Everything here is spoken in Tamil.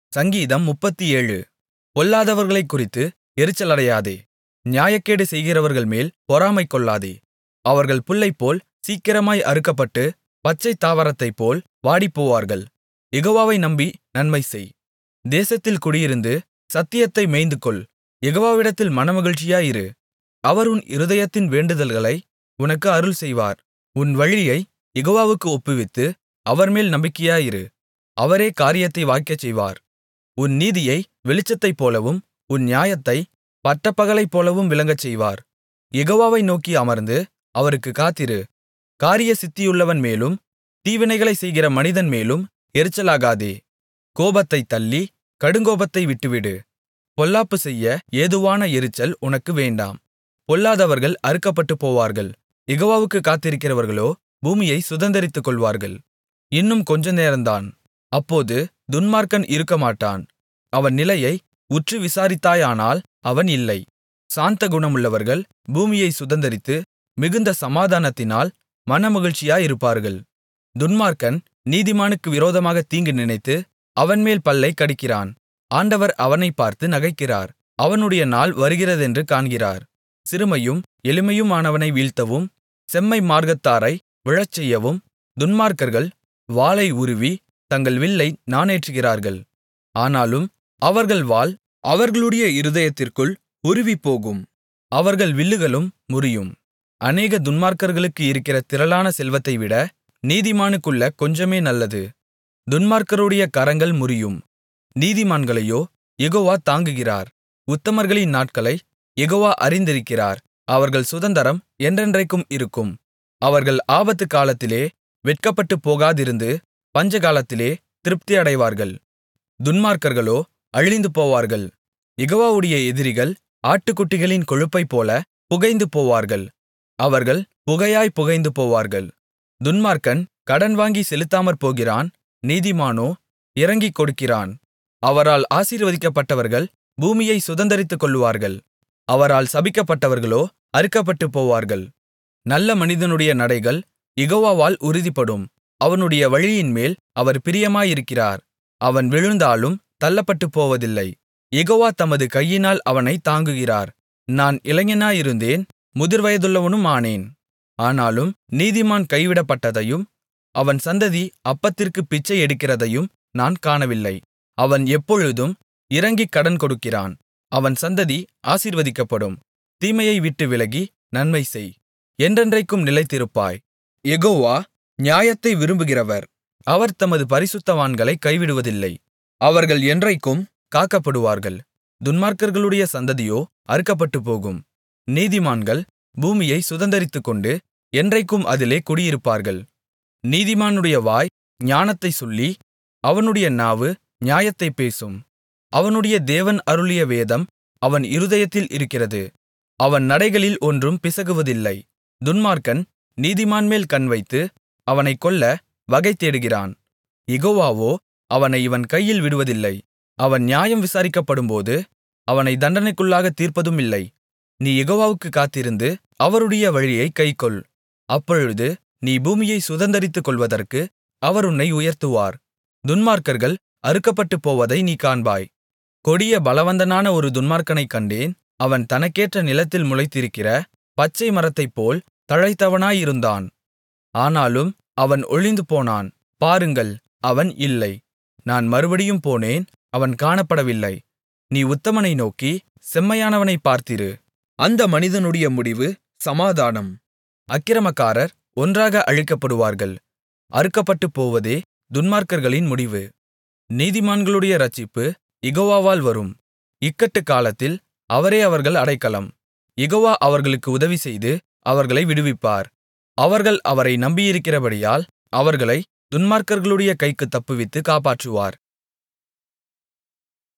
சங்கீதம் முப்பத்தேழு பொல்லாதவர்களைக்குறித்து எரிச்சலடையாதே நியாயக்கேடு செய்கிறவர்கள்மேல் பொறாமை கொள்ளாதே அவர்கள் புல்லைப்போல் சீக்கிரமாய் அறுக்கப்பட்டு பச்சைத் தாவரத்தைப்போல் வாடிப்போவார்கள் யெகோவாவை நம்பி நன்மை செய் தேசத்தில் குடியிருந்து சத்தியத்தை மேய்ந்துகொள் யெகோவாவிடத்தில் மனமகிழ்ச்சியாயிரு அவர் உன் இருதயத்தின் வேண்டுதல்களை உனக்கு அருள்செய்வார் உன் வழியைக் யெகோவாவுக்கு ஒப்புவித்து அவர்மேல் நம்பிக்கையாயிரு அவரே காரியத்தை வாய்க்கச்செய்வார் உன் நீதியை வெளிச்சத்தைப்போலவும் உன் நியாயத்தைப் பட்டப்பகலைப்போலவும் விளங்கச்செய்வார் யெகோவாவை நோக்கி அமர்ந்து அவருக்குக் காத்திரு காரியசித்தியுள்ளவன் மேலும் தீவினைகளைச் செய்கிற மனிதன் மேலும் எரிச்சலாகாதே கோபத்தைத் தள்ளி கடுங்கோபத்தை விட்டுவிடு பொல்லாப்பு செய்ய ஏதுவான எரிச்சல் உனக்கு வேண்டாம் பொல்லாதவர்கள் அறுக்கப்பட்டுப் போவார்கள் யெகோவாவுக்குக் காத்திருக்கிறவர்களோ பூமியைச் சுதந்தரித்துக்கொள்வார்கள் இன்னும் கொஞ்ச நேரந்தான் அப்போது துன்மார்க்கன் இருக்கமாட்டான் அவன் நிலையை உற்று விசாரித்தாயானால் அவன் இல்லை சாந்த குணமுள்ளவர்கள் பூமியைச் சுதந்தரித்து மிகுந்த சமாதானத்தினால் மனமகிழ்ச்சியாயிருப்பார்கள் துன்மார்க்கன் நீதிமானுக்கு விரோதமாகத் தீங்கு நினைத்து அவன்மேல் பல்லைக் கடிக்கிறான் ஆண்டவர் அவனைப் பார்த்து நகைக்கிறார் அவனுடைய நாள் வருகிறதென்று காண்கிறார் சிறுமையும் எளிமையுமானவனை வீழ்த்தவும் செம்மை மார்க்கத்தாரை விழச்செய்யவும் துன்மார்க்கர்கள் வாளை உருவி தங்கள் வில்லை நாணேற்றுகிறார்கள் ஆனாலும் அவர்கள் வாள் அவர்களுடைய இருதயத்திற்குள் உருவிப்போகும் அவர்கள் வில்லுகளும் முறியும் அநேக துன்மார்க்கர்களுக்கு இருக்கிற திரளான செல்வத்தைவிட நீதிமானுக்குள்ள கொஞ்சமே நல்லது துன்மார்க்கருடைய கரங்கள் முறியும் நீதிமான்களையோ யெகோவா தாங்குகிறார் உத்தமர்களின் நாட்களை யெகோவா அறிந்திருக்கிறார் அவர்கள் சுதந்தரம் என்றென்றைக்கும் இருக்கும் அவர்கள் ஆபத்துக்காலத்திலே வெட்கப்பட்டுப் போகாதிருந்து பஞ்சகாலத்திலே திருப்தியடைவார்கள் துன்மார்க்கர்களோ அழிந்து போவார்கள் யெகோவாவுடைய எதிரிகள் ஆட்டுக்குட்டிகளின் கொழுப்பைப்போல புகைந்து போவார்கள் அவர்கள் புகையாய் புகைந்து போவார்கள் துன்மார்க்கன் கடன் வாங்கி செலுத்தாமற் போகிறான் நீதிமானோ இறங்கிக் கொடுக்கிறான் அவரால் ஆசீர்வதிக்கப்பட்டவர்கள் பூமியை சுதந்தரித்துக் கொள்ளுவார்கள் அவரால் சபிக்கப்பட்டவர்களோ அறுக்கப்பட்டுப் போவார்கள் நல்ல மனிதனுடைய நடைகள் யெகோவாவால் உறுதிப்படும் அவனுடைய வழியின்மேல் அவர் பிரியமாயிருக்கிறார் அவன் விழுந்தாலும் தள்ளப்பட்டுப் போவதில்லை யெகோவா தமது கையினால் அவனைத் தாங்குகிறார் நான் இளைஞனாயிருந்தேன் முதிர்வயதுள்ளவனும் ஆனேன் ஆனாலும் நீதிமான் கைவிடப்பட்டதையும் அவன் சந்ததி அப்பத்திற்குப் பிச்சை எடுக்கிறதையும் நான் காணவில்லை அவன் எப்பொழுதும் இறங்கிக் கடன் கொடுக்கிறான் அவன் சந்ததி ஆசீர்வதிக்கப்படும் தீமையை விட்டு விலகி நன்மை செய் என்றென்றைக்கும் நிலைத்திருப்பாய் யெகோவா நியாயத்தை விரும்புகிறவர் அவர் தமது பரிசுத்தவான்களை கைவிடுவதில்லை அவர்கள் என்றைக்கும் காக்கப்படுவார்கள் துன்மார்க்கர்களுடைய சந்ததியோ அறுக்கப்பட்டுப்போகும் நீதிமான்கள் பூமியை சுதந்தரித்துக்கொண்டு என்றைக்கும் அதிலே குடியிருப்பார்கள் நீதிமானுடைய வாய் ஞானத்தைச் சொல்லி அவனுடைய நாவு நியாயத்தைப் பேசும் அவனுடைய தேவன் அருளிய வேதம் அவன் இருதயத்தில் இருக்கிறது அவன் நடைகளில் ஒன்றும் பிசகுவதில்லை துன்மார்க்கன் நீதிமான்மேல் கண்வைத்து அவனைக் கொல்ல வகை தேடுகிறான் யெகோவாவோ அவனை இவன் கையில் விடுவதில்லை அவன் நியாயம் விசாரிக்கப்படும்போது அவனை தண்டனைக்குள்ளாகத் தீர்ப்பதுமில்லை நீ யெகோவாவுக்குக் காத்திருந்து அவருடைய வழியைக் கைக்கொள் அப்பொழுது நீ பூமியை சுதந்தரித்துக் கொள்வதற்கு அவர் உன்னை உயர்த்துவார் துன்மார்க்கர்கள் அறுக்கப்பட்டுப் போவதை நீ காண்பாய் கொடிய பலவந்தனான ஒரு துன்மார்க்கனைக் கண்டேன் அவன் தனக்கேற்ற நிலத்தில் முளைத்திருக்கிற பச்சை மரத்தைப்போல் தழைத்தவனாயிருந்தான் ஆனாலும் அவன் ஒழிந்து போனான் பாருங்கள் அவன் இல்லை நான் மறுபடியும் போனேன் அவன் காணப்படவில்லை நீ உத்தமனை நோக்கி செம்மையானவனைப் பார்த்திரு அந்த மனிதனுடைய முடிவு சமாதானம் அக்கிரமக்காரர் ஒன்றாக அழிக்கப்படுவார்கள் அறுக்கப்பட்டுப் போவதே துன்மார்க்கர்களின் முடிவு நீதிமான்களுடைய இரட்சிப்பு யெகோவாவால் வரும் இக்கட்டுக் காலத்தில் அவரே அவர்கள் அடைக்கலம் யெகோவா அவர்களுக்கு உதவிசெய்து அவர்களை விடுவிப்பார் அவர்கள் அவரை நம்பியிருக்கிறபடியால் அவர்களை துன்மார்க்கர்களுடைய கைக்குத் தப்புவித்து காப்பாற்றுவார்